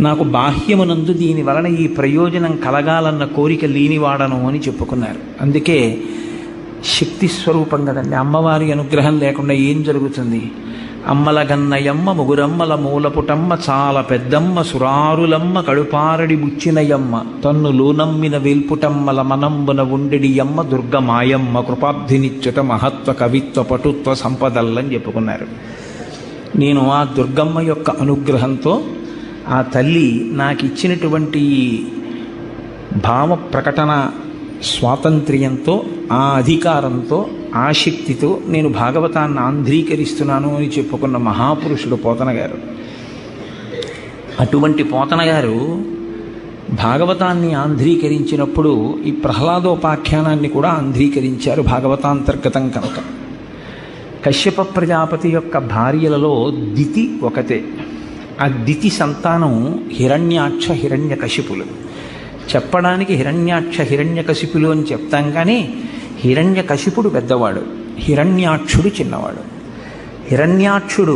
నాకు బాహ్యమునందు దీని వలన ఈ ప్రయోజనం కలగాలన్న కోరిక లేనివాడను అని చెప్పుకున్నారు అందుకే శక్తి స్వరూపం కదండి అమ్మవారి అనుగ్రహం లేకుండా ఏం జరుగుతుంది అమ్మల గన్నయమ్మ ముగురమ్మల మూలపుటమ్మ చాలా పెద్దమ్మ సురారులమ్మ కడుపారడి బుచ్చినయమ్మ తన్ను లోనమ్మిన వేల్పుటమ్మల మనంబున ఉండెడి అమ్మ దుర్గమాయమ్మ కృపాబ్ధినిచ్యుత మహత్వ కవిత్వ పటుత్వ సంపదల్లని చెప్పుకున్నారు నేను ఆ దుర్గమ్మ యొక్క అనుగ్రహంతో ఆ తల్లి నాకు ఇచ్చినటువంటి ఈ భావ ప్రకటన స్వాతంత్ర్యంతో ఆ అధికారంతో ఆ శక్తితో నేను భాగవతాన్ని ఆంధ్రీకరిస్తున్నాను అని చెప్పుకున్న మహాపురుషుడు పోతన గారు అటువంటి పోతన గారు భాగవతాన్ని ఆంధ్రీకరించినప్పుడు ఈ ప్రహ్లాదోపాఖ్యానాన్ని కూడా ఆంధ్రీకరించారు భాగవతాంతర్గతం కనుక కశ్యప ప్రజాపతి యొక్క భార్యలలో దితి ఒకతే ఆ దితి సంతానం హిరణ్యాక్ష హిరణ్యకశిపులు చెప్పడానికి హిరణ్యాక్ష హిరణ్యకశిపులు అని చెప్తాం కానీ హిరణ్యకశిపుడు పెద్దవాడు హిరణ్యాక్షుడు చిన్నవాడు హిరణ్యాక్షుడు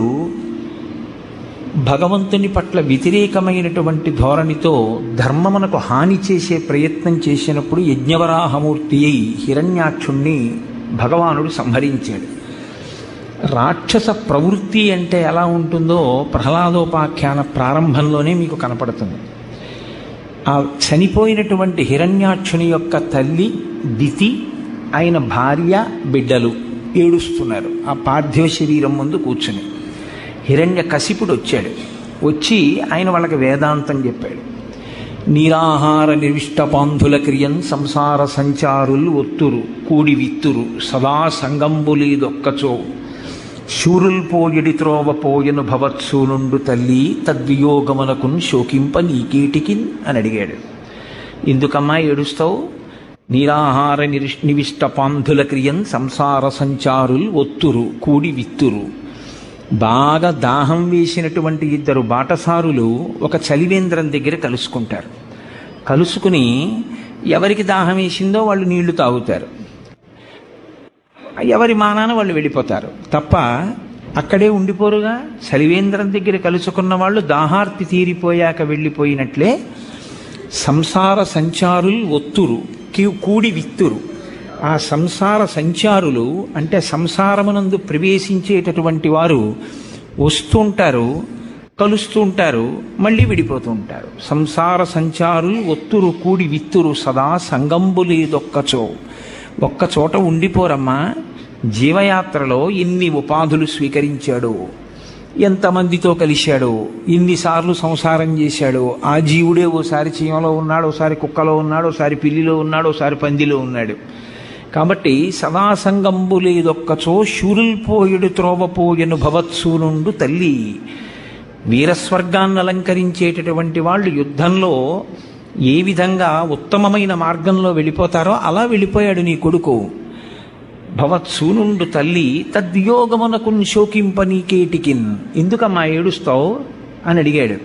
భగవంతుని పట్ల వ్యతిరేకమైనటువంటి ధోరణితో ధర్మమునకు హాని చేసే ప్రయత్నం చేసినప్పుడు యజ్ఞవరాహమూర్తి అయి హిరణ్యాక్షుణ్ణి భగవానుడు సంహరించాడు రాక్షస ప్రవృత్తి అంటే ఎలా ఉంటుందో ప్రహ్లాదోపాఖ్యాన ప్రారంభంలోనే మీకు కనపడుతుంది ఆ చనిపోయినటువంటి హిరణ్యాక్షుని యొక్క తల్లి దితి ఆయన భార్య బిడ్డలు ఏడుస్తున్నారు ఆ పార్థివ శరీరం ముందు కూర్చుని హిరణ్య కసిపుడు వచ్చాడు వచ్చి ఆయన వాళ్ళకి వేదాంతం చెప్పాడు నీరాహార నిర్విష్ట పాంధుల క్రియన్ సంసార సంచారులు ఒత్తురు కూడి విత్తురు సదా సంగంబులీదొక్కచో శూరుల్ పోయడి త్రోవ పోయను భవత్సూనుండు తల్లి తద్వియోగమునకున్ శోకింప నీకేటికిన్ అని అడిగాడు ఎందుకమ్మా ఏడుస్తావు నిరాహార నిరిష్ నివిష్ట పాంధుల క్రియన్ సంసార సంచారుల్ ఒత్తురు కూడి విత్తురు బాగా దాహం వేసినటువంటి ఇద్దరు బాటసారులు ఒక చలివేంద్రం దగ్గర కలుసుకుంటారు కలుసుకుని ఎవరికి దాహం వేసిందో వాళ్ళు నీళ్లు తాగుతారు ఎవరి మానాన వాళ్ళు వెళ్ళిపోతారు తప్ప అక్కడే ఉండిపోరుగా చలివేంద్రం దగ్గర కలుసుకున్న వాళ్ళు దాహార్తి తీరిపోయాక వెళ్ళిపోయినట్లే సంసార సంచారులు ఒత్తురు కి- కూడి విత్తురు ఆ సంసార సంచారులు అంటే సంసారమునందు ప్రవేశించేటటువంటి వారు వస్తుంటారు కలుస్తూ ఉంటారు మళ్ళీ విడిపోతూ ఉంటారు సంసార సంచారులు ఒత్తురు కూడి విత్తురు సదా సంగంబులేదొక్కచో ఒక్క చోట ఉండిపోరమ్మా జీవయాత్రలో ఎన్ని ఉపాధులు స్వీకరించాడు ఎంతమందితో కలిశాడు ఎన్నిసార్లు సంసారం చేశాడు ఆ జీవుడే ఓసారి చీమలో ఉన్నాడు ఓసారి కుక్కలో ఉన్నాడు ఓసారి పిల్లిలో ఉన్నాడు ఓసారి పందిలో ఉన్నాడు కాబట్టి సదా సంగంబులేదొక్కచో శూరుల్పోయుడు త్రోవపోయెను భవత్సూనుండు తల్లి వీరస్వర్గాన్ని అలంకరించేటటువంటి వాళ్ళు యుద్ధంలో ఏ విధంగా ఉత్తమమైన మార్గంలో వెళ్ళిపోతారో అలా వెళ్ళిపోయాడు నీ కొడుకు భవత్సూనుండు తల్లి తద్వియోగమునకు శోకింప నీకేటికిన్ ఎందుకమ్మా ఏడుస్తావు అని అడిగాడు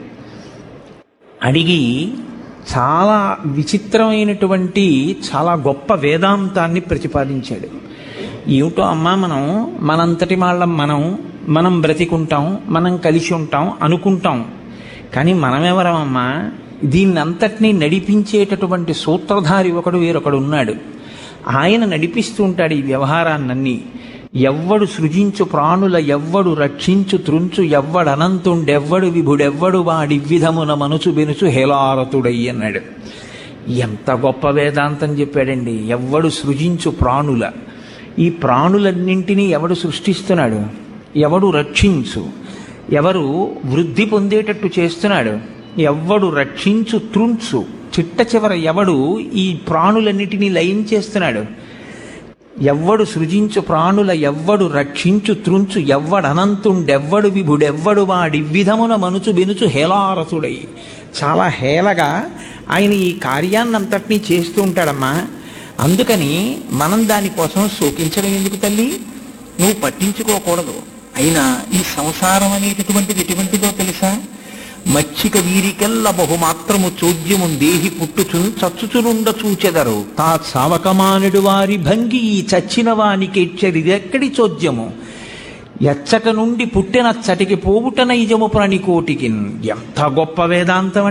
అడిగి చాలా విచిత్రమైనటువంటి చాలా గొప్ప వేదాంతాన్ని ప్రతిపాదించాడు ఏమిటో అమ్మా మనం మనంతటి వాళ్ళం మనం మనం బ్రతికుంటాం మనం కలిసి ఉంటాం అనుకుంటాం కానీ మనమెవరమమ్మా దీన్ని అంతటినీ నడిపించేటటువంటి సూత్రధారి ఒకడు వేరొకడు ఉన్నాడు ఆయన నడిపిస్తూ ఉంటాడు ఈ వ్యవహారాన్నన్నీ ఎవ్వడు సృజించు ప్రాణుల ఎవ్వడు రక్షించు త్రుంచు ఎవ్వడనంతుండెవ్వడు విభుడెవ్వడు వాడి విధమున మనుచు బెనుచు హేలారతుడై అన్నాడు ఎంత గొప్ప వేదాంతం చెప్పాడండి ఎవ్వడు సృజించు ప్రాణుల ఈ ప్రాణులన్నింటినీ ఎవడు సృష్టిస్తున్నాడు ఎవడు రక్షించు ఎవరు వృద్ధి పొందేటట్టు చేస్తున్నాడు ఎవ్వడు రక్షించు త్రుంచు చిట్ట చివర ఎవడు ఈ ప్రాణులన్నిటినీ లయం చేస్తున్నాడు ఎవ్వడు సృజించు ప్రాణుల ఎవ్వడు రక్షించు త్రుంచు ఎవ్వడనంతుండెవ్వడు విభుడెవ్వడు వాడి విధమున మనుచు బెనుచు హేలారసుడై చాలా హేళగా ఆయన ఈ కార్యాన్నంతటినీ చేస్తూ ఉంటాడమ్మా అందుకని మనం దానికోసం శోకించడం ఎందుకు తల్లి నువ్వు పట్టించుకోకూడదు అయినా ఈ సంసారం అనేటటువంటిది ఎటువంటిదో తెలుసా మచ్చిక వీరికెల్ల బహుమాత్రము చోద్యము దేహి పుట్టుచున్ చచ్చుచునుండ చూచెదరు తా సావకమానుడు వారి భంగి ఈ చచ్చిన వానికెచ్చరిదెక్కడి చోద్యము ఎచ్చక నుండి పుట్టిన చటికి పోవుట నైజము ప్రాణికోటికి ఎంత గొప్ప వేదాంతం